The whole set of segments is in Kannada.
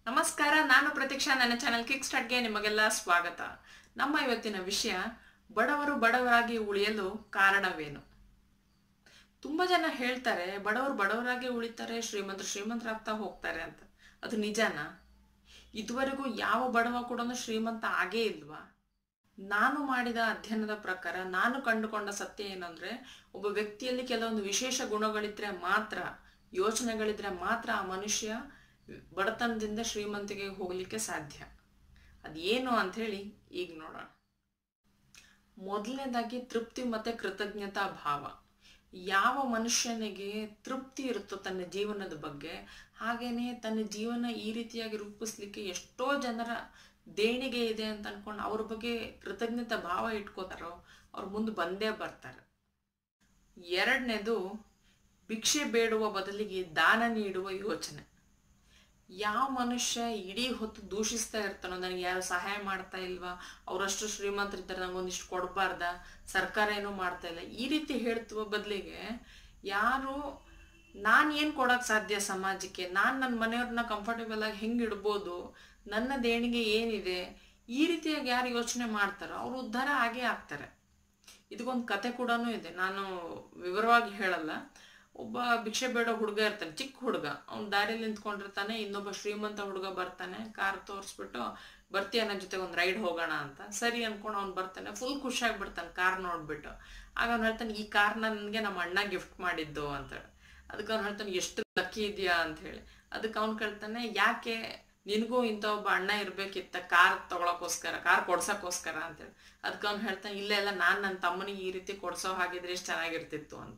ನಮಸ್ಕಾರ ನಾನು ಪ್ರತೀಕ್ಷಾ ನನ್ನ ಚಾನಲ್ ಕಿಕ್ ಸ್ಟಾರ್ಟ್ಗೆ ನಿಮಗೆಲ್ಲ ಸ್ವಾಗತ ನಮ್ಮ ಇವತ್ತಿನ ವಿಷಯ ಬಡವರು ಬಡವರಾಗಿ ಉಳಿಯಲು ಕಾರಣವೇನು ತುಂಬಾ ಜನ ಹೇಳ್ತಾರೆ ಬಡವರು ಬಡವರಾಗಿ ಉಳಿತಾರೆ ಶ್ರೀಮಂತರು ಶ್ರೀಮಂತರಾಗ್ತಾ ಹೋಗ್ತಾರೆ ಅಂತ ಅದು ನಿಜನಾ ಇದುವರೆಗೂ ಯಾವ ಬಡವ ಕೂಡ ಶ್ರೀಮಂತ ಆಗೇ ಇಲ್ವಾ ನಾನು ಮಾಡಿದ ಅಧ್ಯಯನದ ಪ್ರಕಾರ ನಾನು ಕಂಡುಕೊಂಡ ಸತ್ಯ ಏನಂದ್ರೆ ಒಬ್ಬ ವ್ಯಕ್ತಿಯಲ್ಲಿ ಕೆಲವೊಂದು ವಿಶೇಷ ಗುಣಗಳಿದ್ರೆ ಮಾತ್ರ ಯೋಚನೆಗಳಿದ್ರೆ ಮಾತ್ರ ಆ ಮನುಷ್ಯ ಬಡತನದಿಂದ ಶ್ರೀಮಂತಿಗೆ ಹೋಗ್ಲಿಕ್ಕೆ ಸಾಧ್ಯ ಅದೇನು ಅಂತ ಹೇಳಿ ಈಗ ನೋಡೋಣ ಮೊದಲನೇದಾಗಿ ತೃಪ್ತಿ ಮತ್ತೆ ಕೃತಜ್ಞತಾ ಭಾವ ಯಾವ ಮನುಷ್ಯನಿಗೆ ತೃಪ್ತಿ ಇರುತ್ತೋ ತನ್ನ ಜೀವನದ ಬಗ್ಗೆ ಹಾಗೇನೆ ತನ್ನ ಜೀವನ ಈ ರೀತಿಯಾಗಿ ರೂಪಿಸ್ಲಿಕ್ಕೆ ಎಷ್ಟೋ ಜನರ ದೇಣಿಗೆ ಇದೆ ಅಂತ ಅನ್ಕೊಂಡು ಅವ್ರ ಬಗ್ಗೆ ಕೃತಜ್ಞತಾ ಭಾವ ಇಟ್ಕೋತಾರೋ ಅವ್ರು ಮುಂದೆ ಬಂದೇ ಬರ್ತಾರೆ ಎರಡನೇದು ಭಿಕ್ಷೆ ಬೇಡುವ ಬದಲಿಗೆ ದಾನ ನೀಡುವ ಯೋಚನೆ ಯಾವ ಮನುಷ್ಯ ಇಡೀ ಹೊತ್ತು ದೂಷಿಸ್ತಾ ಇರ್ತಾನೋ ನನಗೆ ಯಾರು ಸಹಾಯ ಮಾಡ್ತಾ ಇಲ್ವಾ ಅವರಷ್ಟು ಶ್ರೀಮಂತರಿದ್ದಾರೆ ನಂಗೊಂದಿಷ್ಟು ಕೊಡಬಾರ್ದ ಸರ್ಕಾರ ಏನೂ ಮಾಡ್ತಾ ಇಲ್ಲ ಈ ರೀತಿ ಹೇಳ್ತುವ ಬದಲಿಗೆ ಯಾರು ನಾನು ಏನು ಕೊಡೋಕೆ ಸಾಧ್ಯ ಸಮಾಜಕ್ಕೆ ನಾನು ನನ್ನ ಮನೆಯವ್ರನ್ನ ಕಂಫರ್ಟೇಬಲ್ ಆಗಿ ಹೆಂಗೆ ಇಡ್ಬೋದು ನನ್ನ ದೇಣಿಗೆ ಏನಿದೆ ಈ ರೀತಿಯಾಗಿ ಯಾರು ಯೋಚನೆ ಮಾಡ್ತಾರೋ ಅವ್ರು ಉದ್ಧಾರ ಆಗೇ ಆಗ್ತಾರೆ ಇದಕ್ಕೊಂದು ಕತೆ ಕೂಡ ಇದೆ ನಾನು ವಿವರವಾಗಿ ಹೇಳಲ್ಲ ಒಬ್ಬ ಭಿಕ್ಷೆ ಬೇಡೋ ಹುಡುಗ ಇರ್ತಾನೆ ಚಿಕ್ಕ ಹುಡುಗ ಅವ್ನು ದಾರಿಯಲ್ಲಿ ನಿಂತ್ಕೊಂಡಿರ್ತಾನೆ ಇನ್ನೊಬ್ಬ ಶ್ರೀಮಂತ ಹುಡುಗ ಬರ್ತಾನೆ ಕಾರ್ ತೋರಿಸ್ಬಿಟ್ಟು ಬರ್ತೀಯ ನನ್ನ ಜೊತೆ ಒಂದು ರೈಡ್ ಹೋಗೋಣ ಅಂತ ಸರಿ ಅನ್ಕೊಂಡು ಅವ್ನು ಬರ್ತಾನೆ ಫುಲ್ ಖುಷಿಯಾಗಿ ಬಿಡ್ತಾನೆ ಕಾರ್ ನೋಡ್ಬಿಟ್ಟು ಆಗ ಅವ್ನು ಹೇಳ್ತಾನೆ ಈ ಕಾರ್ನ ನನಗೆ ನಮ್ಮ ಅಣ್ಣ ಗಿಫ್ಟ್ ಮಾಡಿದ್ದು ಅಂತೇಳಿ ಅದಕ್ಕೆ ಅವ್ನು ಹೇಳ್ತಾನೆ ಎಷ್ಟು ಲಕ್ಕಿ ಇದೆಯಾ ಅಂತ ಹೇಳಿ ಅದಕ್ಕೆ ಅವ್ನು ಕೇಳ್ತಾನೆ ಯಾಕೆ ನಿನಗೂ ಇಂಥ ಒಬ್ಬ ಅಣ್ಣ ಇರ್ಬೇಕಿತ್ತ ಕಾರ್ ತಗೊಳಕೋಸ್ಕರ ಕಾರ್ ಕೊಡ್ಸಕ್ಕೋಸ್ಕರ ಅಂತೇಳಿ ಅದಕ್ಕೆ ಅವ್ನು ಹೇಳ್ತಾನೆ ಇಲ್ಲ ಇಲ್ಲ ನಾನು ನನ್ನ ತಮ್ಮನಿಗೆ ಈ ರೀತಿ ಕೊಡ್ಸೋ ಹಾಗಿದ್ರೆ ಎಷ್ಟು ಚೆನ್ನಾಗಿರ್ತಿತ್ತು ಅಂತ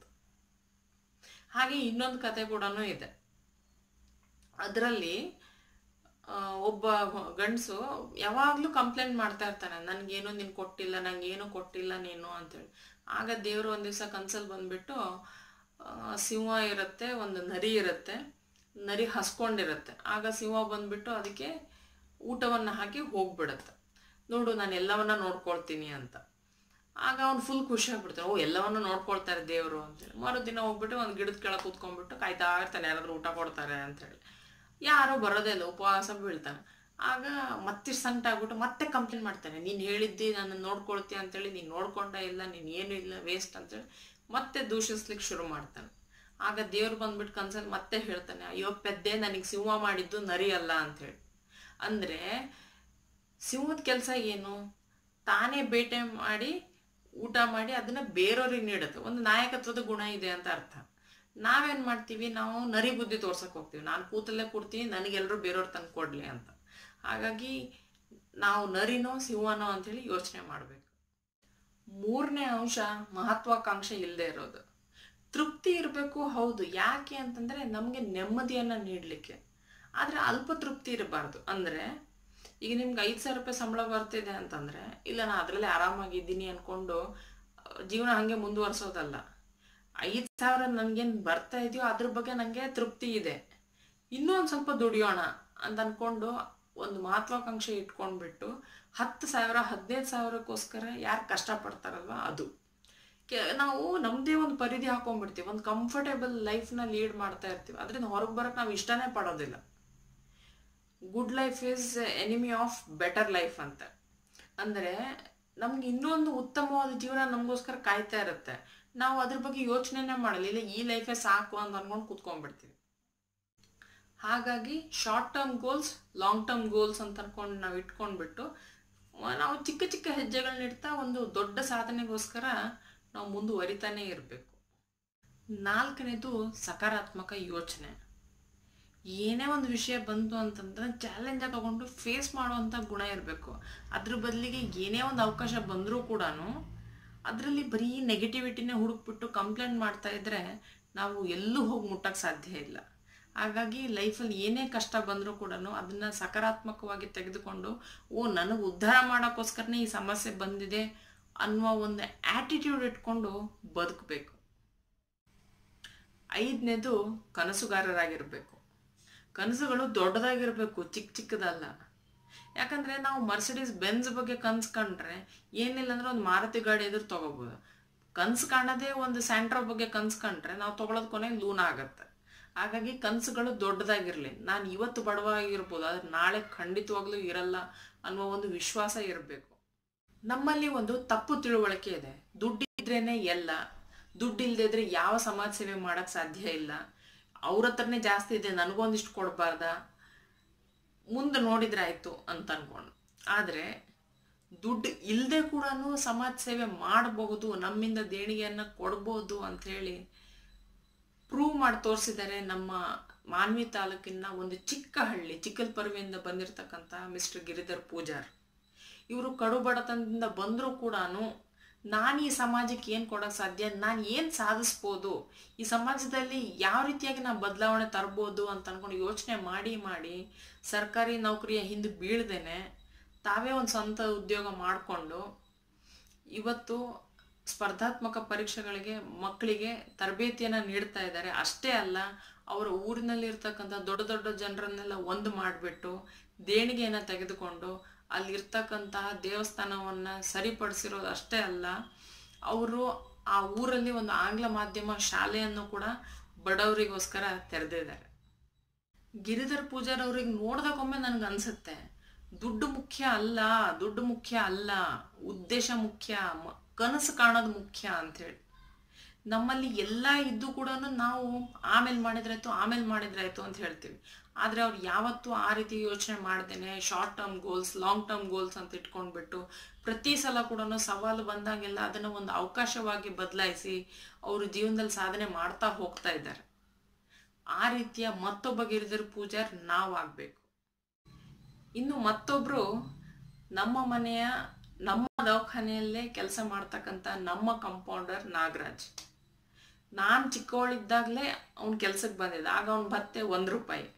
ಹಾಗೆ ಇನ್ನೊಂದು ಕತೆ ಕೂಡ ಇದೆ ಅದರಲ್ಲಿ ಒಬ್ಬ ಗಂಡಸು ಯಾವಾಗಲೂ ಕಂಪ್ಲೇಂಟ್ ಮಾಡ್ತಾ ಇರ್ತಾನೆ ನನಗೇನು ನೀನು ಕೊಟ್ಟಿಲ್ಲ ನಂಗೇನು ಕೊಟ್ಟಿಲ್ಲ ನೀನು ಅಂತೇಳಿ ಆಗ ದೇವರು ಒಂದು ದಿವಸ ಕನ್ಸಲ್ಲಿ ಬಂದ್ಬಿಟ್ಟು ಸಿಂಹ ಇರುತ್ತೆ ಒಂದು ನರಿ ಇರುತ್ತೆ ನರಿ ಹಸ್ಕೊಂಡಿರುತ್ತೆ ಆಗ ಸಿಂಹ ಬಂದ್ಬಿಟ್ಟು ಅದಕ್ಕೆ ಊಟವನ್ನು ಹಾಕಿ ಹೋಗ್ಬಿಡುತ್ತೆ ನೋಡು ನಾನು ಎಲ್ಲವನ್ನ ನೋಡ್ಕೊಳ್ತೀನಿ ಅಂತ ಆಗ ಅವ್ನು ಫುಲ್ ಖುಷಿ ಆಗ್ಬಿಡ್ತಾನೆ ಓ ಎಲ್ಲವನ್ನು ನೋಡ್ಕೊಳ್ತಾರೆ ದೇವರು ಅಂತೇಳಿ ಮರುದಿನ ಹೋಗ್ಬಿಟ್ಟು ಒಂದು ಗಿಡದ ಕೆಳಗೆ ಕೂತ್ಕೊಂಡ್ಬಿಟ್ಟು ಕಾಯ್ತಾ ಇರ್ತಾನೆ ಯಾರಾದ್ರೂ ಊಟ ಕೊಡ್ತಾರೆ ಅಂತೇಳಿ ಯಾರೋ ಬರೋದೇ ಇಲ್ಲ ಉಪವಾಸ ಬೀಳ್ತಾನೆ ಆಗ ಮತ್ತಿಷ್ಟು ಸಂಕಟ ಆಗ್ಬಿಟ್ಟು ಮತ್ತೆ ಕಂಪ್ಲೇಂಟ್ ಮಾಡ್ತಾನೆ ನೀನು ಹೇಳಿದ್ದಿ ನಾನು ನೋಡ್ಕೊಳ್ತೀಯ ಅಂತೇಳಿ ನೀನು ನೋಡ್ಕೊಂಡೇ ಇಲ್ಲ ನೀನು ಏನು ಇಲ್ಲ ವೇಸ್ಟ್ ಅಂತೇಳಿ ಮತ್ತೆ ದೂಷಿಸ್ಲಿಕ್ಕೆ ಶುರು ಮಾಡ್ತಾನೆ ಆಗ ದೇವ್ರು ಬಂದ್ಬಿಟ್ಟು ಕನ್ಸಲ್ಲಿ ಮತ್ತೆ ಹೇಳ್ತಾನೆ ಅಯ್ಯೋ ಪೆದ್ದೆ ನನಗೆ ಸಿಂಹ ಮಾಡಿದ್ದು ನರಿ ಅಲ್ಲ ಅಂತೇಳಿ ಅಂದರೆ ಸಿಂಹದ ಕೆಲಸ ಏನು ತಾನೇ ಬೇಟೆ ಮಾಡಿ ಊಟ ಮಾಡಿ ಅದನ್ನ ಬೇರೆಯವ್ರಿಗೆ ನೀಡುತ್ತೆ ಒಂದು ನಾಯಕತ್ವದ ಗುಣ ಇದೆ ಅಂತ ಅರ್ಥ ನಾವೇನ್ ಮಾಡ್ತೀವಿ ನಾವು ನರಿ ಬುದ್ಧಿ ತೋರ್ಸಕ್ ಹೋಗ್ತೀವಿ ನಾನು ಕೂತಲ್ಲೇ ಕೊಡ್ತೀನಿ ನನಗೆಲ್ಲರೂ ಬೇರೆಯವ್ರು ತಂದು ಕೊಡ್ಲಿ ಅಂತ ಹಾಗಾಗಿ ನಾವು ನರಿನೋ ಸಿಂಹನೋ ಅಂತೇಳಿ ಯೋಚನೆ ಮಾಡಬೇಕು ಮೂರನೇ ಅಂಶ ಮಹತ್ವಾಕಾಂಕ್ಷೆ ಇಲ್ಲದೆ ಇರೋದು ತೃಪ್ತಿ ಇರಬೇಕು ಹೌದು ಯಾಕೆ ಅಂತಂದ್ರೆ ನಮಗೆ ನೆಮ್ಮದಿಯನ್ನ ನೀಡಲಿಕ್ಕೆ ಆದ್ರೆ ಅಲ್ಪ ತೃಪ್ತಿ ಇರಬಾರ್ದು ಅಂದ್ರೆ ಈಗ ನಿಮ್ಗೆ ಐದು ಸಾವಿರ ರೂಪಾಯಿ ಸಂಬಳ ಬರ್ತಿದೆ ಅಂತಂದ್ರೆ ಇಲ್ಲ ನಾನು ಅದರಲ್ಲೇ ಆರಾಮಾಗಿದ್ದೀನಿ ಅನ್ಕೊಂಡು ಜೀವನ ಹಂಗೆ ಮುಂದುವರ್ಸೋದಲ್ಲ ಐದು ಸಾವಿರ ನನಗೇನು ಬರ್ತಾ ಇದೆಯೋ ಅದ್ರ ಬಗ್ಗೆ ನನಗೆ ತೃಪ್ತಿ ಇದೆ ಇನ್ನೂ ಒಂದು ಸ್ವಲ್ಪ ದುಡಿಯೋಣ ಅಂತ ಅನ್ಕೊಂಡು ಒಂದು ಮಹತ್ವಾಕಾಂಕ್ಷೆ ಇಟ್ಕೊಂಡ್ಬಿಟ್ಟು ಹತ್ತು ಸಾವಿರ ಹದಿನೈದು ಸಾವಿರಕ್ಕೋಸ್ಕರ ಯಾರು ಕಷ್ಟಪಡ್ತಾರಲ್ವ ಅದು ಕೆ ನಾವು ನಮ್ಮದೇ ಒಂದು ಪರಿಧಿ ಹಾಕೊಂಡ್ಬಿಡ್ತೀವಿ ಒಂದು ಕಂಫರ್ಟೇಬಲ್ ಲೈಫ್ನ ಲೀಡ್ ಮಾಡ್ತಾ ಇರ್ತೀವಿ ಅದರಿಂದ ಹೊರಗೆ ಬರೋಕ್ಕೆ ನಾವು ಇಷ್ಟನೇ ಪಡೋದಿಲ್ಲ good life is enemy of better life ಅಂತ ಅಂದರೆ ನಮ್ಗೆ ಇನ್ನೊಂದು ಉತ್ತಮವಾದ ಜೀವನ ನಮಗೋಸ್ಕರ ಕಾಯ್ತಾ ಇರುತ್ತೆ ನಾವು ಅದ್ರ ಬಗ್ಗೆ ಯೋಚನೆನೇ ಮಾಡಲ್ಲ ಇಲ್ಲ ಈ ಲೈಫೇ ಸಾಕು ಅಂತ ಅನ್ಕೊಂಡು ಕೂತ್ಕೊಂಡ್ಬಿಡ್ತೀವಿ ಹಾಗಾಗಿ short term goals long term goals ಅಂತ ಅನ್ಕೊಂಡು ನಾವು ಇಟ್ಕೊಂಡ್ಬಿಟ್ಟು ನಾವು ಚಿಕ್ಕ ಚಿಕ್ಕ ಹೆಜ್ಜೆಗಳನ್ನಿಡ್ತಾ ಒಂದು ದೊಡ್ಡ ಸಾಧನೆಗೋಸ್ಕರ ನಾವು ಮುಂದುವರಿತಾನೆ ಇರಬೇಕು ನಾಲ್ಕನೇದು ಸಕಾರಾತ್ಮಕ ಯೋಚನೆ ಏನೇ ಒಂದು ವಿಷಯ ಬಂತು ಅಂತಂದ್ರೆ ಚಾಲೆಂಜಾಗಿ ತಗೊಂಡು ಫೇಸ್ ಮಾಡುವಂಥ ಗುಣ ಇರಬೇಕು ಅದ್ರ ಬದಲಿಗೆ ಏನೇ ಒಂದು ಅವಕಾಶ ಬಂದರೂ ಕೂಡ ಅದರಲ್ಲಿ ಬರೀ ನೆಗೆಟಿವಿಟಿನೇ ಹುಡುಕ್ಬಿಟ್ಟು ಕಂಪ್ಲೇಂಟ್ ಮಾಡ್ತಾ ಇದ್ರೆ ನಾವು ಎಲ್ಲೂ ಹೋಗಿ ಮುಟ್ಟಕ್ಕೆ ಸಾಧ್ಯ ಇಲ್ಲ ಹಾಗಾಗಿ ಲೈಫಲ್ಲಿ ಏನೇ ಕಷ್ಟ ಬಂದರೂ ಕೂಡ ಅದನ್ನು ಸಕಾರಾತ್ಮಕವಾಗಿ ತೆಗೆದುಕೊಂಡು ಓ ನನಗೆ ಉದ್ಧಾರ ಮಾಡೋಕ್ಕೋಸ್ಕರನೇ ಈ ಸಮಸ್ಯೆ ಬಂದಿದೆ ಅನ್ನುವ ಒಂದು ಆ್ಯಟಿಟ್ಯೂಡ್ ಇಟ್ಕೊಂಡು ಬದುಕಬೇಕು ಐದನೇದು ಕನಸುಗಾರರಾಗಿರಬೇಕು ಕನಸುಗಳು ದೊಡ್ಡದಾಗಿರಬೇಕು ಚಿಕ್ಕ ಚಿಕ್ಕದಲ್ಲ ಯಾಕಂದ್ರೆ ನಾವು ಮರ್ಸಿಡೀಸ್ ಬೆನ್ಸ್ ಬಗ್ಗೆ ಕನ್ಸು ಕಂಡ್ರೆ ಏನಿಲ್ಲ ಅಂದ್ರೆ ಒಂದು ಮಾರುತಿ ಗಾಡಿ ಎದುರು ತಗೋಬೋದು ಕನ್ಸು ಕಾಣೋದೇ ಒಂದು ಸ್ಯಾಂಟ್ರೋ ಬಗ್ಗೆ ಕನ್ಸು ಕಂಡ್ರೆ ನಾವು ತಗೊಳೋದ್ ಕೊನೆಗೆ ಲೂನ್ ಆಗತ್ತೆ ಹಾಗಾಗಿ ಕನಸುಗಳು ದೊಡ್ಡದಾಗಿರಲಿ ನಾನು ಇವತ್ತು ಬಡವಾಗಿರ್ಬೋದು ಆದರೆ ನಾಳೆ ಖಂಡಿತವಾಗ್ಲೂ ಇರಲ್ಲ ಅನ್ನುವ ಒಂದು ವಿಶ್ವಾಸ ಇರಬೇಕು ನಮ್ಮಲ್ಲಿ ಒಂದು ತಪ್ಪು ತಿಳುವಳಿಕೆ ಇದೆ ದುಡ್ಡಿದ್ರೇನೆ ಎಲ್ಲ ದುಡ್ಡು ಇಲ್ಲದೆ ಇದ್ರೆ ಯಾವ ಸಮಾಜ ಸೇವೆ ಮಾಡಕ್ ಸಾಧ್ಯ ಇಲ್ಲ ಅವ್ರ ಹತ್ರನೇ ಜಾಸ್ತಿ ಇದೆ ನನಗೊಂದಿಷ್ಟು ಕೊಡಬಾರ್ದ ಮುಂದೆ ನೋಡಿದ್ರೆ ಆಯ್ತು ಅಂತ ಅನ್ಕೊಂಡು ಆದರೆ ದುಡ್ಡು ಇಲ್ಲದೆ ಕೂಡ ಸಮಾಜ ಸೇವೆ ಮಾಡಬಹುದು ನಮ್ಮಿಂದ ದೇಣಿಗೆಯನ್ನು ಕೊಡ್ಬೋದು ಅಂಥೇಳಿ ಪ್ರೂವ್ ಮಾಡಿ ತೋರಿಸಿದ್ದಾರೆ ನಮ್ಮ ಮಾನ್ವಿ ತಾಲೂಕಿನ ಒಂದು ಚಿಕ್ಕ ಹಳ್ಳಿ ಚಿಕ್ಕಲ್ಪರ್ವಿಯಿಂದ ಬಂದಿರತಕ್ಕಂಥ ಮಿಸ್ಟರ್ ಗಿರಿಧರ್ ಪೂಜಾರ್ ಇವರು ಕಡು ಬಡತನದಿಂದ ಬಂದರೂ ಕೂಡ ನಾನು ಈ ಸಮಾಜಕ್ಕೆ ಏನು ಕೊಡೋಕ್ಕೆ ಸಾಧ್ಯ ನಾನು ಏನು ಸಾಧಿಸ್ಬೋದು ಈ ಸಮಾಜದಲ್ಲಿ ಯಾವ ರೀತಿಯಾಗಿ ನಾನು ಬದಲಾವಣೆ ತರ್ಬೋದು ಅಂತ ಅನ್ಕೊಂಡು ಯೋಚನೆ ಮಾಡಿ ಮಾಡಿ ಸರ್ಕಾರಿ ನೌಕರಿಯ ಹಿಂದೆ ಬೀಳ್ದೇನೆ ತಾವೇ ಒಂದು ಸ್ವಂತ ಉದ್ಯೋಗ ಮಾಡಿಕೊಂಡು ಇವತ್ತು ಸ್ಪರ್ಧಾತ್ಮಕ ಪರೀಕ್ಷೆಗಳಿಗೆ ಮಕ್ಕಳಿಗೆ ತರಬೇತಿಯನ್ನು ನೀಡ್ತಾ ಇದ್ದಾರೆ ಅಷ್ಟೇ ಅಲ್ಲ ಅವರ ಊರಿನಲ್ಲಿ ಇರ್ತಕ್ಕಂಥ ದೊಡ್ಡ ದೊಡ್ಡ ಜನರನ್ನೆಲ್ಲ ಒಂದು ಮಾಡಿಬಿಟ್ಟು ದೇಣಿಗೆಯನ್ನು ತೆಗೆದುಕೊಂಡು ಅಲ್ಲಿರ್ತಕ್ಕಂತಹ ದೇವಸ್ಥಾನವನ್ನು ಸರಿಪಡಿಸಿರೋದು ಅಷ್ಟೇ ಅಲ್ಲ ಅವರು ಆ ಊರಲ್ಲಿ ಒಂದು ಆಂಗ್ಲ ಮಾಧ್ಯಮ ಶಾಲೆಯನ್ನು ಕೂಡ ಬಡವರಿಗೋಸ್ಕರ ತೆರೆದಿದ್ದಾರೆ ಗಿರಿಧರ್ ಪೂಜಾರ್ ಅವ್ರಿಗೆ ನೋಡ್ದಾಗೊಮ್ಮೆ ನನಗೆ ಅನ್ಸುತ್ತೆ ದುಡ್ಡು ಮುಖ್ಯ ಅಲ್ಲ ದುಡ್ಡು ಮುಖ್ಯ ಅಲ್ಲ ಉದ್ದೇಶ ಮುಖ್ಯ ಮ- ಕನಸು ಕಾಣೋದು ಮುಖ್ಯ ಅಂಥೇಳಿ ನಮ್ಮಲ್ಲಿ ಎಲ್ಲ ಇದ್ದು ಕೂಡ ನಾವು ಆಮೇಲೆ ಮಾಡಿದ್ರಾಯ್ತು ಆಮೇಲೆ ಮಾಡಿದ್ರಾಯ್ತು ಅಂತ ಹೇಳ್ತೀವಿ ಆದರೆ ಅವ್ರು ಯಾವತ್ತೂ ಆ ರೀತಿ ಯೋಚನೆ ಮಾಡ್ದೇನೆ short term goals long term goals ಅಂತ ಇಟ್ಕೊಂಡ್ಬಿಟ್ಟು ಪ್ರತಿ ಸಲ ಕೂಡ ಸವಾಲು ಬಂದಾಗೆಲ್ಲ ಅದನ್ನು ಒಂದು ಅವಕಾಶವಾಗಿ ಬದಲಾಯಿಸಿ ಅವರು ಜೀವನದಲ್ಲಿ ಸಾಧನೆ ಮಾಡ್ತಾ ಹೋಗ್ತಾ ಇದ್ದಾರೆ ಆ ರೀತಿಯ ಮತ್ತೊಬ್ಬ ಗಿರಿಧರ್ ಪೂಜಾರ್ ನಾವಾಗಬೇಕು ಇನ್ನು ಮತ್ತೊಬ್ರು ನಮ್ಮ ಮನೆಯ ನಮ್ಮ ದವಾಖಾನೆಯಲ್ಲೇ ಕೆಲಸ ಮಾಡ್ತಕ್ಕಂಥ ನಮ್ಮ ಕಂಪೌಂಡರ್ ನಾಗರಾಜ್ ನಾನು ಚಿಕ್ಕವಳಿದ್ದಾಗಲೇ ಅವ್ನ ಕೆಲ್ಸಕ್ಕೆ ಬಂದಿದ್ದ ಆಗ ಅವ್ನ ಭತ್ತೆ ಒಂದು ರೂಪಾಯಿ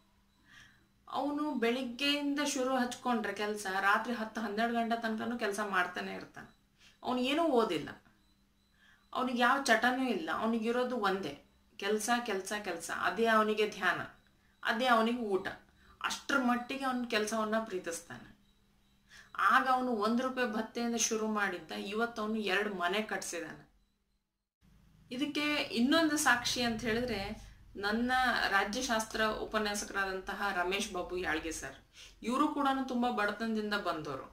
ಅವನು ಬೆಳಿಗ್ಗೆಯಿಂದ ಶುರು ಹಚ್ಕೊಂಡ್ರೆ ಕೆಲಸ ರಾತ್ರಿ ಹತ್ತು ಹನ್ನೆರಡು ಗಂಟೆ ತನಕನೂ ಕೆಲಸ ಮಾಡ್ತಾನೆ ಇರ್ತಾನೆ ಅವನು ಏನೂ ಓದಿಲ್ಲ ಅವನಿಗೆ ಯಾವ ಚಟನೂ ಇಲ್ಲ ಅವನಿಗಿರೋದು ಒಂದೇ ಕೆಲಸ ಕೆಲಸ ಕೆಲಸ ಅದೇ ಅವನಿಗೆ ಧ್ಯಾನ ಅದೇ ಅವನಿಗೆ ಊಟ ಅಷ್ಟರ ಮಟ್ಟಿಗೆ ಅವನ ಕೆಲಸವನ್ನು ಪ್ರೀತಿಸ್ತಾನೆ ಆಗ ಅವನು ಒಂದು ರೂಪಾಯಿ ಭತ್ತೆಯಿಂದ ಶುರು ಮಾಡಿದ್ದ ಇವತ್ತು ಅವನು ಎರಡು ಮನೆ ಕಟ್ಸಿದಾನೆ ಇದಕ್ಕೆ ಇನ್ನೊಂದು ಸಾಕ್ಷಿ ಅಂತ ಹೇಳಿದ್ರೆ ನನ್ನ ರಾಜ್ಯಶಾಸ್ತ್ರ ಉಪನ್ಯಾಸಕರಾದಂತಹ ರಮೇಶ್ ಬಾಬು ಯಾಳ್ಗೆ ಸರ್ ಇವರು ಕೂಡ ತುಂಬ ಬಡತನದಿಂದ ಬಂದವರು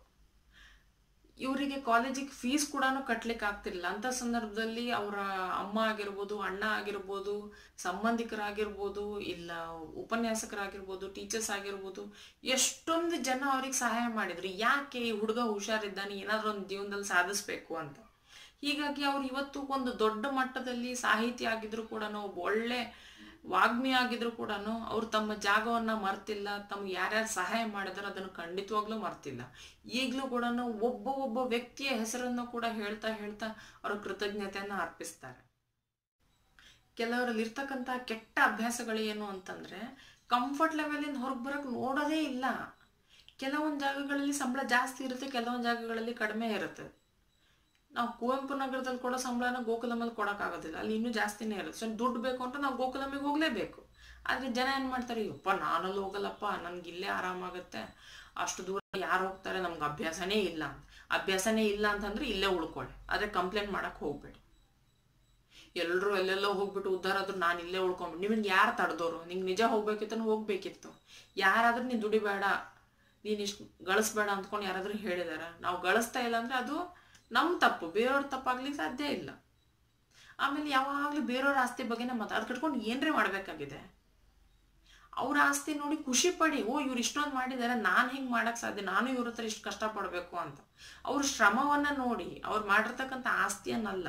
ಇವರಿಗೆ ಕಾಲೇಜಿಗೆ ಫೀಸ್ ಕೂಡ ಕಟ್ಲಿಕ್ಕೆ ಆಗ್ತಿರ್ಲಿಲ್ಲ ಅಂತ ಸಂದರ್ಭದಲ್ಲಿ ಅವರ ಅಮ್ಮ ಆಗಿರ್ಬೋದು ಅಣ್ಣ ಆಗಿರ್ಬೋದು ಸಂಬಂಧಿಕರಾಗಿರ್ಬೋದು ಇಲ್ಲ ಉಪನ್ಯಾಸಕರಾಗಿರ್ಬೋದು ಟೀಚರ್ಸ್ ಆಗಿರ್ಬೋದು ಎಷ್ಟೊಂದು ಜನ ಅವ್ರಿಗೆ ಸಹಾಯ ಮಾಡಿದ್ರು ಯಾಕೆ ಈ ಹುಡುಗ ಹುಷಾರಿದ್ದಾನೆ ಏನಾದ್ರೂ ಒಂದು ಜೀವನದಲ್ಲಿ ಸಾಧಿಸ್ಬೇಕು ಅಂತ ಹೀಗಾಗಿ ಅವ್ರು ಇವತ್ತು ಒಂದು ದೊಡ್ಡ ಮಟ್ಟದಲ್ಲಿ ಸಾಹಿತಿ ಆಗಿದ್ರು ಕೂಡ ಒಬ್ಬ ಒಳ್ಳೆ ವಾಗ್ಮಿ ಆಗಿದ್ರು ಕೂಡ ಅವ್ರು ತಮ್ಮ ಜಾಗವನ್ನ ಮರ್ತಿಲ್ಲ ತಮ್ಗೆ ಯಾರ್ಯಾರು ಸಹಾಯ ಮಾಡಿದಾರೋ ಅದನ್ನು ಖಂಡಿತವಾಗ್ಲೂ ಮರ್ತಿಲ್ಲ ಈಗಲೂ ಕೂಡ ಒಬ್ಬ ಒಬ್ಬ ವ್ಯಕ್ತಿಯ ಹೆಸರನ್ನು ಕೂಡ ಹೇಳ್ತಾ ಹೇಳ್ತಾ ಅವ್ರ ಕೃತಜ್ಞತೆಯನ್ನ ಅರ್ಪಿಸ್ತಾರೆ ಕೆಲವರಲ್ಲಿ ಇರ್ತಕ್ಕಂಥ ಕೆಟ್ಟ ಅಭ್ಯಾಸಗಳು ಏನು ಅಂತಂದ್ರೆ ಕಂಫರ್ಟ್ ಲೆವೆಲಿಂದ ಹೊರಗೆ ಬರಕ್ ನೋಡೋದೇ ಇಲ್ಲ ಕೆಲವೊಂದು ಜಾಗಗಳಲ್ಲಿ ಸಂಬಳ ಜಾಸ್ತಿ ಇರುತ್ತೆ ಕೆಲವೊಂದು ಜಾಗಗಳಲ್ಲಿ ಕಡಿಮೆ ಇರುತ್ತೆ ನಾವು ಕುವೆಂಪು ನಗರದಲ್ಲಿ ಕೊಡೋ ಸಂಬಳನ ಗೋಕುಲಮಲ್ಲಿ ಕೊಡೋಕ್ಕಾಗೋದಿಲ್ಲ ಅಲ್ಲಿ ಇನ್ನೂ ಜಾಸ್ತಿನೇ ಇರುತ್ತೆ ಸೊ ದುಡ್ಡು ಬೇಕು ಅಂತ ನಾವು ಗೋಕುಲಮಿಗೆ ಹೋಗಲೇಬೇಕು ಆದರೆ ಜನ ಏನು ಮಾಡ್ತಾರೆ ಯಪ್ಪ ನಾನಲ್ಲಿ ಹೋಗಲ್ಲಪ್ಪ ನನ್ಗೆ ಇಲ್ಲೇ ಆರಾಮಾಗುತ್ತೆ ಅಷ್ಟು ದೂರ ಯಾರು ಹೋಗ್ತಾರೆ ನಮ್ಗೆ ಅಭ್ಯಾಸನೇ ಇಲ್ಲ ಅಭ್ಯಾಸನೇ ಇಲ್ಲ ಅಂತಂದ್ರೆ ಇಲ್ಲೇ ಉಳ್ಕೊಳ್ಳಿ ಆದರೆ ಕಂಪ್ಲೇಂಟ್ ಮಾಡಕ್ಕೆ ಹೋಗ್ಬೇಡಿ ಎಲ್ಲರೂ ಎಲ್ಲೆಲ್ಲೋ ಹೋಗ್ಬಿಟ್ಟು ಉದ್ಧಾರ ಆದ್ರೂ ನಾನು ಇಲ್ಲೇ ಉಳ್ಕೊಂಬಿಟ್ಟು ನಿಮಗೆ ಯಾರು ತಡೆದೋರು ನಿಂಗೆ ನಿಜ ಹೋಗ್ಬೇಕಿತ್ತು ಹೋಗ್ಬೇಕಿತ್ತು ಯಾರಾದ್ರೂ ನೀನು ದುಡಿಬೇಡ ನೀನು ಇಷ್ಟು ಗಳಿಸ್ಬೇಡ ಅಂದ್ಕೊಂಡು ಯಾರಾದ್ರೂ ಹೇಳಿದಾರ ನಾವು ಗಳಿಸ್ತಾ ಇಲ್ಲ ಅಂದ್ರೆ ಅದು ನಮ್ಮ ತಪ್ಪು ಬೇರೆಯವ್ರ ತಪ್ಪಾಗ್ಲಿಕ್ಕೆ ಸಾಧ್ಯ ಇಲ್ಲ ಆಮೇಲೆ ಯಾವಾಗಲೂ ಬೇರೆಯವ್ರ ಆಸ್ತಿ ಬಗ್ಗೆನೇ ಮಾತು ಅದು ಕಟ್ಕೊಂಡು ಏನ್ರಿ ಮಾಡಬೇಕಾಗಿದೆ ಅವ್ರ ಆಸ್ತಿ ನೋಡಿ ಖುಷಿ ಪಡಿ ಓ ಇವ್ರು ಇಷ್ಟೊಂದು ಮಾಡಿದ್ದಾರೆ ನಾನು ಹಿಂಗೆ ಮಾಡಕ್ ಸಾಧ್ಯ ನಾನು ಇವ್ರ ಹತ್ರ ಇಷ್ಟು ಕಷ್ಟಪಡಬೇಕು ಅಂತ ಅವ್ರ ಶ್ರಮವನ್ನ ನೋಡಿ ಅವ್ರು ಮಾಡಿರ್ತಕ್ಕಂಥ ಆಸ್ತಿಯನ್ನಲ್ಲ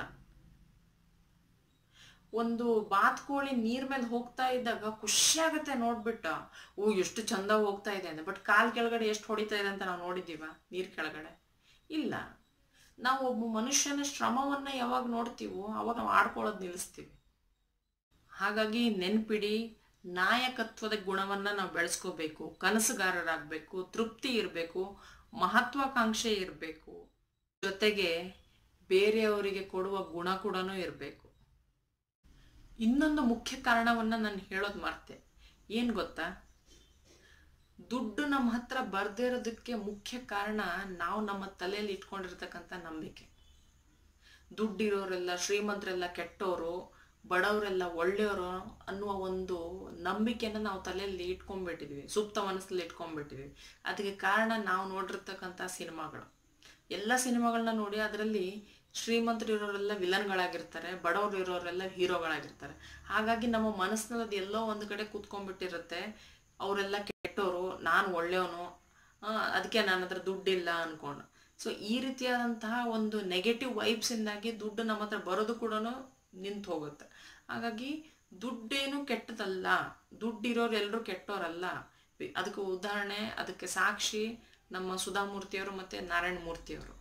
ಒಂದು ಬಾತ್ಕೋಳಿ ನೀರ್ ಮೇಲೆ ಹೋಗ್ತಾ ಇದ್ದಾಗ ಖುಷಿ ಆಗತ್ತೆ ನೋಡ್ಬಿಟ್ಟ ಓ ಎಷ್ಟು ಚಂದ ಹೋಗ್ತಾ ಇದೆ ಅಂತ ಬಟ್ ಕಾಲ್ ಕೆಳಗಡೆ ಎಷ್ಟು ಹೊಡಿತಾ ಇದೆ ಅಂತ ನಾವು ನೋಡಿದೀವ ನೀರ್ ಕೆಳಗಡೆ ಇಲ್ಲ ನಾವು ಒಬ್ಬ ಮನುಷ್ಯನ ಶ್ರಮವನ್ನ ಯಾವಾಗ ನೋಡ್ತೀವೋ ಅವಾಗ ನಾವು ಆಡ್ಕೊಳ್ಳೋದು ನಿಲ್ಲಿಸ್ತೀವಿ ಹಾಗಾಗಿ ನೆನ್ಪಿಡಿ ನಾಯಕತ್ವದ ಗುಣವನ್ನ ನಾವು ಬೆಳೆಸ್ಕೋಬೇಕು ಕನಸುಗಾರರಾಗಬೇಕು ತೃಪ್ತಿ ಇರಬೇಕು ಮಹತ್ವಾಕಾಂಕ್ಷೆ ಇರಬೇಕು ಜೊತೆಗೆ ಬೇರೆಯವರಿಗೆ ಕೊಡುವ ಗುಣ ಕೂಡ ಇರಬೇಕು ಇನ್ನೊಂದು ಮುಖ್ಯ ಕಾರಣವನ್ನ ನಾನು ಹೇಳೋದು ಮರ್ತೆ ಏನ್ ಗೊತ್ತಾ ದುಡ್ಡು ನಮ್ಮ ಹತ್ರ ಬರ್ದೇ ಇರೋದಕ್ಕೆ ಮುಖ್ಯ ಕಾರಣ ನಾವು ನಮ್ಮ ತಲೆಯಲ್ಲಿ ಇಟ್ಕೊಂಡಿರ್ತಕ್ಕಂಥ ನಂಬಿಕೆ ದುಡ್ಡಿರೋರೆಲ್ಲ ಶ್ರೀಮಂತರೆಲ್ಲ ಕೆಟ್ಟವರು ಬಡವರೆಲ್ಲ ಒಳ್ಳೆಯವರು ಅನ್ನುವ ಒಂದು ನಂಬಿಕೆನ ನಾವು ತಲೆಯಲ್ಲಿ ಇಟ್ಕೊಂಡ್ಬಿಟ್ಟಿದ್ವಿ ಸುಪ್ತ ಮನಸ್ಸಲ್ಲಿ ಇಟ್ಕೊಂಡ್ಬಿಟ್ಟಿದ್ವಿ ಅದಕ್ಕೆ ಕಾರಣ ನಾವು ನೋಡಿರ್ತಕ್ಕಂಥ ಸಿನಿಮಾಗಳು ಎಲ್ಲ ಸಿನಿಮಾಗಳನ್ನ ನೋಡಿ ಅದರಲ್ಲಿ ಶ್ರೀಮಂತರು ಇರೋರೆಲ್ಲ ವಿಲನ್ಗಳಾಗಿರ್ತಾರೆ ಬಡವರು ಇರೋರೆಲ್ಲ ಹೀರೋಗಳಾಗಿರ್ತಾರೆ ಹಾಗಾಗಿ ನಮ್ಮ ಮನಸ್ಸಿನಲ್ಲಿ ಅದು ಎಲ್ಲೋ ಒಂದು ಕಡೆ ಕೂತ್ಕೊಂಡ್ಬಿಟ್ಟಿರುತ್ತೆ ಅವರೆಲ್ಲ ಕೆಟ್ಟವರು ನಾನು ಒಳ್ಳೆಯವನು ಅದಕ್ಕೆ ನನ್ನ ಹತ್ರ ದುಡ್ಡಿಲ್ಲ ಅನ್ಕೊಂಡು ಸೊ ಈ ರೀತಿಯಾದಂತಹ ಒಂದು ನೆಗೆಟಿವ್ ವೈಬ್ಸಿಂದಾಗಿ ದುಡ್ಡು ನಮ್ಮ ಹತ್ರ ಬರೋದು ಕೂಡ ನಿಂತು ಹೋಗುತ್ತೆ ಹಾಗಾಗಿ ದುಡ್ಡೇನು ಕೆಟ್ಟದಲ್ಲ ದುಡ್ಡಿರೋರು ಎಲ್ಲರೂ ಕೆಟ್ಟೋರಲ್ಲ ಅದಕ್ಕೆ ಉದಾಹರಣೆ ಅದಕ್ಕೆ ಸಾಕ್ಷಿ ನಮ್ಮ ಸುಧಾಮೂರ್ತಿಯವರು ಮತ್ತು ನಾರಾಯಣ ಮೂರ್ತಿಯವರು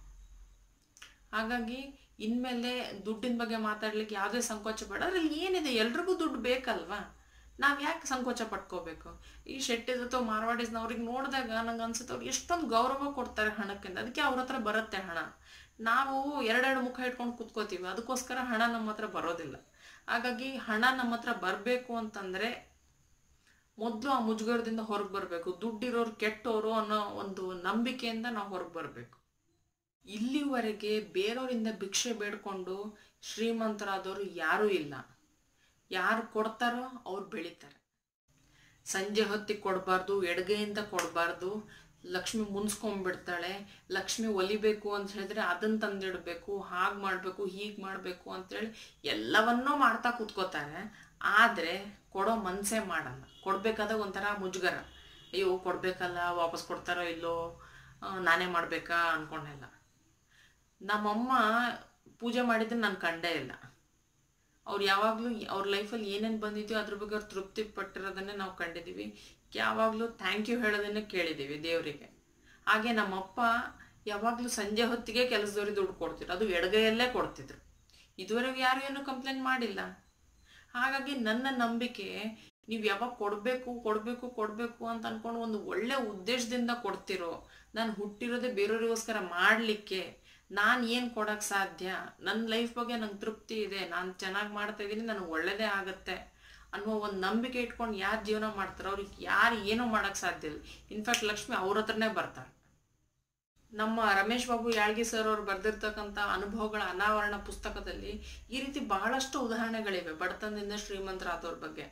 ಹಾಗಾಗಿ ಇನ್ಮೇಲೆ ದುಡ್ಡಿನ ಬಗ್ಗೆ ಮಾತಾಡ್ಲಿಕ್ಕೆ ಯಾವುದೇ ಸಂಕೋಚ ಬೇಡ ಅದ್ರಲ್ಲಿ ಏನಿದೆ ಎಲ್ರಿಗೂ ದುಡ್ಡು ಬೇಕಲ್ವಾ ನಾವು ಯಾಕೆ ಸಂಕೋಚ ಪಟ್ಕೋಬೇಕು ಈ ಶೆಟ್ಟಿಸ್ ಅಥವಾ ಮಾರ್ವಾಡೀಸ್ನವ್ರಿಗೆ ನೋಡಿದಾಗ ನಂಗೆ ಅನ್ಸುತ್ತೆ ಅವ್ರು ಎಷ್ಟೊಂದು ಗೌರವ ಕೊಡ್ತಾರೆ ಹಣಕ್ಕಿಂತ ಅದಕ್ಕೆ ಅವ್ರ ಹತ್ರ ಬರುತ್ತೆ ಹಣ ನಾವು ಎರಡೆರಡು ಮುಖ ಇಟ್ಕೊಂಡು ಕುತ್ಕೋತೀವಿ ಅದಕ್ಕೋಸ್ಕರ ಹಣ ನಮ್ಮ ಹತ್ರ ಬರೋದಿಲ್ಲ ಹಾಗಾಗಿ ಹಣ ನಮ್ಮ ಹತ್ರ ಬರಬೇಕು ಅಂತಂದರೆ ಮೊದಲು ಆ ಮುಜುಗರದಿಂದ ಹೊರಗೆ ಬರಬೇಕು ದುಡ್ಡಿರೋರು ಕೆಟ್ಟೋರು ಅನ್ನೋ ಒಂದು ನಂಬಿಕೆಯಿಂದ ನಾವು ಹೊರಗೆ ಬರಬೇಕು ಇಲ್ಲಿವರೆಗೆ ಬೇರೆಯವರಿಂದ ಭಿಕ್ಷೆ ಬೇಡ್ಕೊಂಡು ಶ್ರೀಮಂತರಾದವರು ಯಾರೂ ಇಲ್ಲ ಯಾರು ಕೊಡ್ತಾರೋ ಅವ್ರು ಬೆಳಿತಾರೆ ಸಂಜೆ ಹೊತ್ತಿಗೆ ಕೊಡಬಾರ್ದು ಎಡಗೈಯಿಂದ ಕೊಡಬಾರ್ದು ಲಕ್ಷ್ಮಿ ಮುನ್ಸ್ಕೊಂಡ್ಬಿಡ್ತಾಳೆ ಲಕ್ಷ್ಮಿ ಒಲಿಬೇಕು ಅಂತ ಹೇಳಿದ್ರೆ ಅದನ್ನ ತಂದಿಡಬೇಕು ಹಾಗೆ ಮಾಡಬೇಕು ಹೀಗೆ ಮಾಡಬೇಕು ಅಂತೇಳಿ ಎಲ್ಲವನ್ನೂ ಮಾಡ್ತಾ ಕೂತ್ಕೋತಾರೆ ಆದರೆ ಕೊಡೋ ಮನಸ್ಸೇ ಮಾಡಲ್ಲ ಕೊಡ್ಬೇಕಾದಾಗ ಒಂಥರ ಮುಜುಗರ ಅಯ್ಯೋ ಕೊಡಬೇಕಲ್ಲ ವಾಪಸ್ ಕೊಡ್ತಾರೋ ಇಲ್ಲೋ ನಾನೇ ಮಾಡಬೇಕಾ ಅಂದ್ಕೊಂಡೆಲ್ಲ ನಮ್ಮಮ್ಮ ಪೂಜೆ ಮಾಡಿದ್ರೆ ನಾನು ಕಂಡೇ ಇಲ್ಲ ಅವ್ರು ಯಾವಾಗಲೂ ಅವ್ರ ಲೈಫಲ್ಲಿ ಏನೇನು ಬಂದಿದೆಯೋ ಅದ್ರ ಬಗ್ಗೆ ಅವ್ರು ತೃಪ್ತಿ ಪಟ್ಟಿರೋದನ್ನೇ ನಾವು ಕಂಡಿದ್ದೀವಿ ಯಾವಾಗಲೂ ಥ್ಯಾಂಕ್ ಯು ಹೇಳೋದನ್ನೇ ಕೇಳಿದ್ದೀವಿ ದೇವರಿಗೆ ಹಾಗೆ ನಮ್ಮಪ್ಪ ಯಾವಾಗಲೂ ಸಂಜೆ ಹೊತ್ತಿಗೆ ಕೆಲಸದವ್ರಿಗೆ ದುಡ್ಡು ಕೊಡ್ತಿದ್ರು ಅದು ಎಡಗೈಯಲ್ಲೇ ಕೊಡ್ತಿದ್ರು ಇದುವರೆಗೂ ಯಾರು ಏನು ಕಂಪ್ಲೇಂಟ್ ಮಾಡಿಲ್ಲ ಹಾಗಾಗಿ ನನ್ನ ನಂಬಿಕೆ ನೀವು ಯಾವಾಗ ಕೊಡಬೇಕು ಕೊಡಬೇಕು ಕೊಡಬೇಕು ಅಂತ ಅನ್ಕೊಂಡು ಒಂದು ಒಳ್ಳೆ ಉದ್ದೇಶದಿಂದ ಕೊಡ್ತಿರೋ ನಾನು ಹುಟ್ಟಿರೋದೇ ಬೇರೆಯವ್ರಿಗೋಸ್ಕರ ಮಾಡಲಿಕ್ಕೆ ನಾನು ಏನು ಕೊಡೋಕ್ಕೆ ಸಾಧ್ಯ ನನ್ನ ಲೈಫ್ ಬಗ್ಗೆ ನಂಗೆ ತೃಪ್ತಿ ಇದೆ ನಾನು ಚೆನ್ನಾಗಿ ಮಾಡ್ತಾ ಇದ್ದೀನಿ ನನಗೆ ಒಳ್ಳೆಯದೇ ಆಗುತ್ತೆ ಅನ್ನೋ ಒಂದು ನಂಬಿಕೆ ಇಟ್ಕೊಂಡು ಯಾರು ಜೀವನ ಮಾಡ್ತಾರೋ ಅವ್ರಿಗೆ ಯಾರು ಏನೂ ಮಾಡೋಕ್ಕೆ ಸಾಧ್ಯ ಇಲ್ಲ ಇನ್ಫ್ಯಾಕ್ಟ್ ಲಕ್ಷ್ಮಿ ಅವ್ರ ಹತ್ರನೇ ಬರ್ತಾರೆ ನಮ್ಮ ರಮೇಶ್ ಬಾಬು ಯಾಳ್ಗಿ ಸರ್ ಅವ್ರು ಬರೆದಿರ್ತಕ್ಕಂಥ ಅನುಭವಗಳ ಅನಾವರಣ ಪುಸ್ತಕದಲ್ಲಿ ಈ ರೀತಿ ಬಹಳಷ್ಟು ಉದಾಹರಣೆಗಳಿವೆ ಬಡತನದಿಂದ ಶ್ರೀಮಂತರಾದವ್ರ ಬಗ್ಗೆ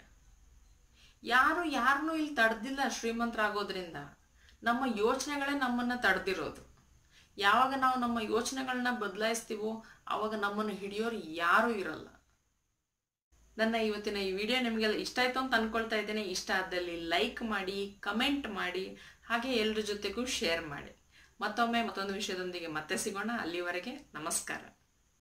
ಯಾರು ಯಾರನ್ನೂ ಇಲ್ಲಿ ತಡೆದಿಲ್ಲ ಶ್ರೀಮಂತರಾಗೋದ್ರಿಂದ ನಮ್ಮ ಯೋಚನೆಗಳೇ ನಮ್ಮನ್ನು ತಡೆದಿರೋದು ಯಾವಾಗ ನಾವು ನಮ್ಮ ಯೋಚನೆಗಳನ್ನ ಬದಲಾಯಿಸ್ತೀವೋ ಆವಾಗ ನಮ್ಮನ್ನು ಹಿಡಿಯೋರು ಯಾರೂ ಇರಲ್ಲ ನನ್ನ ಇವತ್ತಿನ ಈ ವಿಡಿಯೋ ನಿಮಗೆಲ್ಲ ಇಷ್ಟ ಆಯ್ತು ಅಂತ ಅನ್ಕೊಳ್ತಾ ಇದ್ದೇನೆ ಇಷ್ಟ ಆದಲ್ಲಿ ಲೈಕ್ ಮಾಡಿ ಕಮೆಂಟ್ ಮಾಡಿ ಹಾಗೆ ಎಲ್ಲರ ಜೊತೆಗೂ ಶೇರ್ ಮಾಡಿ ಮತ್ತೊಮ್ಮೆ ಮತ್ತೊಂದು ವಿಷಯದೊಂದಿಗೆ ಮತ್ತೆ ಸಿಗೋಣ ಅಲ್ಲಿವರೆಗೆ ನಮಸ್ಕಾರ